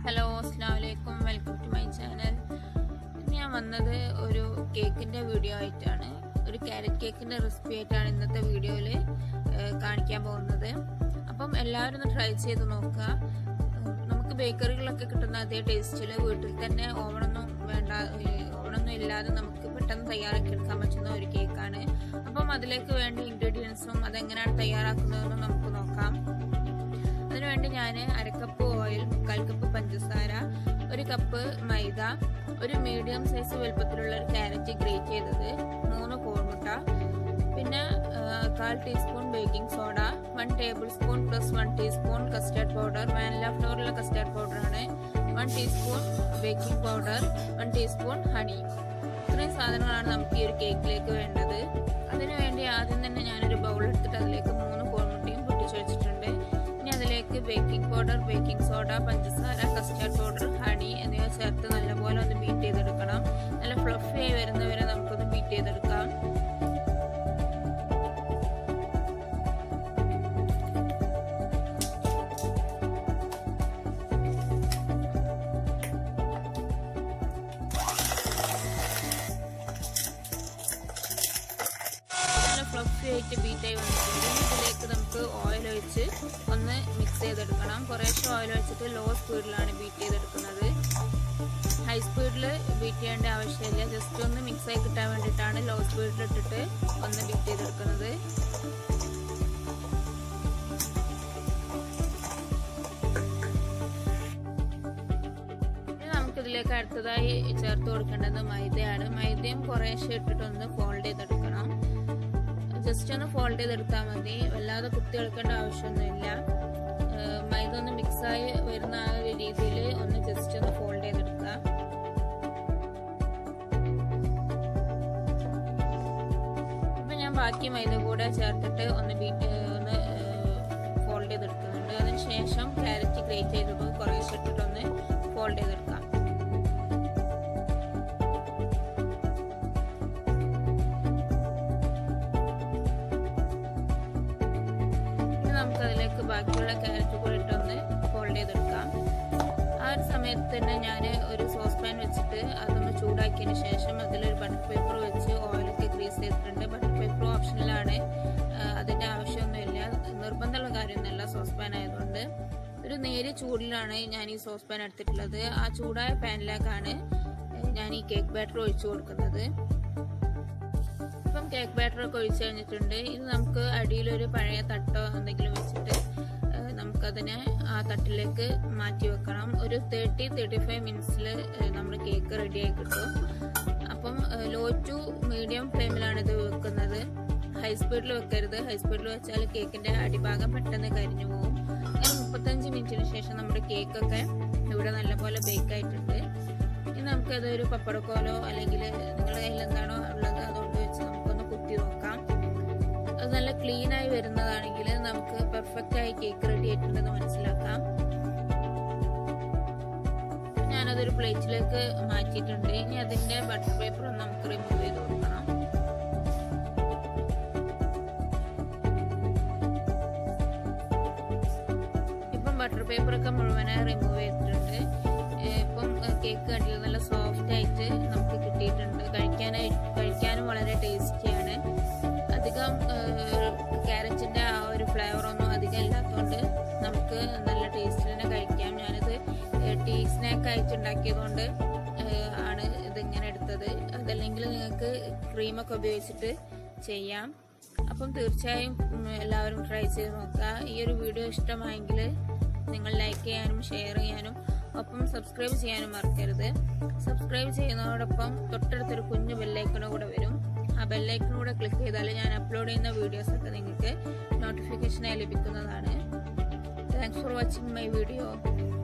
hello അസ്സാം വലൈക്കും welcome to my channel ഞാൻ വന്നത് ഒരു കേക്കിൻ്റെ വീഡിയോ ആയിട്ടാണ് ഒരു ക്യാരറ്റ് കേക്കിൻ്റെ റെസിപ്പി ആയിട്ടാണ് ഇന്നത്തെ വീഡിയോയിൽ കാണിക്കാൻ പോകുന്നത് അപ്പം എല്ലാവരും ഒന്ന് ട്രൈ ചെയ്ത് നോക്കുക ഏഹ് നമുക്ക് ബേക്കറികളൊക്കെ കിട്ടുന്ന അതേ ടേസ്റ്റിൽ വീട്ടിൽ തന്നെ ഓവണൊന്നും വേണ്ട ഏഹ് ഓവണൊന്നും ഇല്ലാതെ നമുക്ക് പെട്ടെന്ന് തയ്യാറാക്കി എടുക്കാൻ പറ്റുന്ന ഒരു കേക്കാണ് അപ്പം അതിലേക്ക് വേണ്ട ഇൻഗ്രീഡിയൻസും അതെങ്ങനെയാണ് തയ്യാറാക്കുന്നതെന്നും നമുക്ക് നോക്കാം അതിനുവേണ്ടി ഞാൻ അരക്കപ്പ് ഓയിൽ മുക്കാൽ കപ്പ് പഞ്ചസാര ഒരു കപ്പ് മൈദ ഒരു മീഡിയം സൈസ് വലുപ്പത്തിലുള്ള ഒരു ക്യാരറ്റ് ഗ്രേറ്റ് ചെയ്തത് മൂന്ന് കോഴിമുട്ട പിന്നെ ആ, കാൽ teaspoon baking soda one tablespoon plus one teaspoon custard powder vanilla ഫ്ലോറിലുള്ള കസ്റ്റർഡ് പൗഡറാണ് one teaspoon baking powder one teaspoon honey ഇത്രയും സാധനങ്ങളാണ് നമുക്ക് ഈ ഒരു കേക്കിലേക്ക് വേണ്ടത് അതിനുവേണ്ടി ആദ്യം തന്നെ ഞാനൊരു ബൗൾ എടുത്തിട്ട് അതിലേക്ക് മൂന്ന് കോഴിമുട്ടയും പൊട്ടിച്ചൊഴിച്ചിട്ടുണ്ട് ഇനി അതിലേക്ക് ബേക്കിംഗ് പൗഡർ ബേക്കിംഗ് സോഡ പഞ്ചസാര കസ്റ്റർഡ് പൗഡർ ഹണി എന്നിവ ചേർത്ത് നല്ലപോലെ ഒന്ന് ബീറ്റ് ചെയ്തെടുക്കണം നല്ല ഫ്ലഫി ആയി വരുന്നവരെ നമുക്കൊന്ന് ബീറ്റ് ചെയ്തെടുക്കാം നല്ല ഫ്ലഫി ആയിട്ട് ബീറ്റ് ആയി വന്നിട്ടുണ്ട് ഇനി ഇതിലേക്ക് നമുക്ക് ഓയിൽ ഒഴിച്ച് ഒന്ന് മിക്സ് ചെയ്തെടുക്കണം കുറേശ്ശെ ഓയിൽ ഒഴിച്ചിട്ട് ലോ സ്പീഡിലാണ് ബീറ്റ് ചെയ്തെടുക്കുന്നത് ഹൈ സ്പീഡിൽ ബീറ്റ് ചെയ്യേണ്ട ആവശ്യമില്ല ജസ്റ്റ് ഒന്ന് മിക്സ് ആയി കിട്ടാൻ വേണ്ടിയിട്ടാണ് ലോ സ്പീഡിൽ ഇട്ടിട്ട് ഒന്ന് ബീറ്റ് ചെയ്തെടുക്കുന്നത് ഇനി നമുക്കിതിലേക്ക് അടുത്തതായി ചേർത്ത് കൊടുക്കേണ്ടത് മൈദയാണ് മൈദയും കുറേശ്ശെ ഇട്ടിട്ടൊന്ന് ഫോൾഡ് ചെയ്തെടുക്കണം ജസ്റ്റ് ഒന്ന് ഫോൾഡ് ചെയ്തെടുത്താൽ മതി വല്ലാതെ കുത്തി എടുക്കേണ്ട ആവശ്യമൊന്നുമില്ല ഏഹ് മൈദ ഒന്ന് മിക്സായി വരുന്ന ആ ഒരു രീതിയിൽ ഒന്ന് ജസ്റ്റ് ഒന്ന് ഫോൾഡ് ചെയ്തെടുക്കുക ഇപ്പൊ ഞാൻ ബാക്കി മൈദ കൂടെ ചേർത്തിട്ട് ഒന്ന് ബീറ്റ് ഒന്ന് ഫോൾഡ് ചെയ്തെടുക്കുന്നുണ്ട് അതിനുശേഷം ക്യാരറ്റ് ഗ്രേറ്റ് ചെയ്തത് കുറേശ്ശെ ഇട്ടിട്ടൊന്ന് ഫോൾഡ് ചെയ്തെടുക്കാം ഇനി നമുക്ക് അതിലേക്ക് ബാക്കിയുള്ള ക്യാരറ്റ് കൂടി ഇട്ടൊന്ന് ഫോൾഡ് ചെയ്തെടുക്കാം ആ ഒരു സമയത്ത് തന്നെ ഞാൻ ഒരു സോസ് പാൻ വെച്ചിട്ട് അതൊന്ന് ചൂടാക്കിയതിന് ശേഷം അതിലൊരു ബട്ടർ പേപ്പർ വെച്ച് ഓയിലൊക്കെ ഗ്രീസ് ചെയ്തിട്ടുണ്ട് ബട്ടർ പേപ്പർ ഓപ്ഷനിലാണ് അതിൻ്റെ ആവശ്യമൊന്നുമില്ല നിർബന്ധമുള്ള കാര്യമൊന്നുമല്ല സോസ് പാൻ ആയതുകൊണ്ട് ഒരു നേരിയ ചൂടിലാണ് ഞാൻ ഈ സോസ് പാൻ എടുത്തിട്ടുള്ളത് ആ ചൂടായ പാനിലേക്കാണ് ഞാൻ ഈ കേക്ക് ബാറ്റർ ഒഴിച്ചു കൊടുക്കുന്നത് ഇപ്പം കേക്ക് ബാറ്റർ ഒക്കെ ഒഴിച്ചു കഴിഞ്ഞിട്ടുണ്ട് ഇത് നമുക്ക് അടിയിലൊരു പഴയ തട്ടോ എന്തെങ്കിലും വെച്ചിട്ട് ഏഹ്, നമുക്കതിനെ ആ തട്ടിലേക്ക് മാറ്റി വെക്കണം ഒരു തേർട്ടി തേർട്ടി ഫൈവ് മിനിറ്റ്സിൽ നമ്മുടെ കേക്ക് റെഡി ആയി കിട്ടും അപ്പം ലോ ടു മീഡിയം ഫ്ലെയിമിലാണ് ഇത് വെക്കുന്നത് ഹൈ സ്പീഡിൽ വെക്കരുത് ഹൈ സ്പീഡിൽ വെച്ചാൽ കേക്കിന്റെ അടിഭാഗം പെട്ടെന്ന് കരിഞ്ഞു പോകും അങ്ങനെ മുപ്പത്തഞ്ച് മിനിറ്റിന് ശേഷം നമ്മുടെ കേക്കൊക്കെ ഇവിടെ നല്ലപോലെ ബേക്ക് ആയിട്ടുണ്ട് ഇനി നമുക്കത് ഒരു പപ്പടക്കോലോ അല്ലെങ്കിൽ നിങ്ങളുടെ കയ്യിൽ എന്താണോ ഉള്ളത് അതുകൊണ്ട് വെച്ച് നമുക്കൊന്ന് കുത്തി നോക്കാം അത് നല്ല ക്ലീൻ ആയി വരുന്നതാണെങ്കിൽ നമുക്ക് പെർഫെക്റ്റ് ആയി കേക്ക് റെഡി ആയിട്ടുണ്ടെന്ന് മനസ്സിലാക്കാം ഞാനതൊരു പ്ലേറ്റിലേക്ക് മാറ്റിയിട്ടുണ്ട് ഇനി അതിന്റെ ബട്ടർ പേപ്പർ ഒന്ന് നമുക്ക് റിമൂവ് ചെയ്ത് കൊടുക്കണം ഇപ്പം ബട്ടർ പേപ്പർ ഒക്കെ മുഴുവനായി റിമൂവ് ചെയ്തിട്ടുണ്ട് ഏഹ് ഇപ്പം കേക്ക് കണ്ടില്ല നല്ല സോഫ്റ്റ് ആയിട്ട് നമുക്ക് കിട്ടിയിട്ടുണ്ട് കഴിക്കാനായി കഴിക്കാനും വളരെ ടേസ്റ്റിയാണ് അധികം ക്യാരറ്റിന്റെ ആ ഒരു ഫ്ലേവർ ഒന്നും അധികം ഇല്ലാത്തതുകൊണ്ട് നമുക്ക് നല്ല ടേസ്റ്റിൽ തന്നെ കഴിക്കാം ഞാനിത് ടീ സ്നാക്ക് ആയിട്ട് ഉണ്ടാക്കിയതുകൊണ്ട് ഏഹ് ആണ് ഇതിങ്ങനെ എടുത്തത് അതല്ലെങ്കിൽ നിങ്ങൾക്ക് ക്രീമൊക്കെ ഉപയോഗിച്ചിട്ട് ചെയ്യാം അപ്പം തീർച്ചയായും ഉം, എല്ലാവരും ട്രൈ ചെയ്ത് നോക്കുക ഈ ഒരു വീഡിയോ ഇഷ്ടമായെങ്കിൽ നിങ്ങൾ ലൈക്ക് ചെയ്യാനും ഷെയർ ചെയ്യാനും ഒപ്പം സബ്സ്ക്രൈബ് ചെയ്യാനും മറക്കരുത് സബ്സ്ക്രൈബ് ചെയ്യുന്നതോടൊപ്പം തൊട്ടടുത്തൊരു കുഞ്ഞു ബെല്ലൈക്കണോ കൂടെ വരും ആ ബെല്ലൈക്കണോ കൂടെ ക്ലിക്ക് ചെയ്താൽ ഞാൻ അപ്ലോഡ് ചെയ്യുന്ന വീഡിയോസ് ഒക്കെ നിങ്ങൾക്ക് നോട്ടിഫിക്കേഷനായി ലഭിക്കുന്നതാണ് thanks for watching my video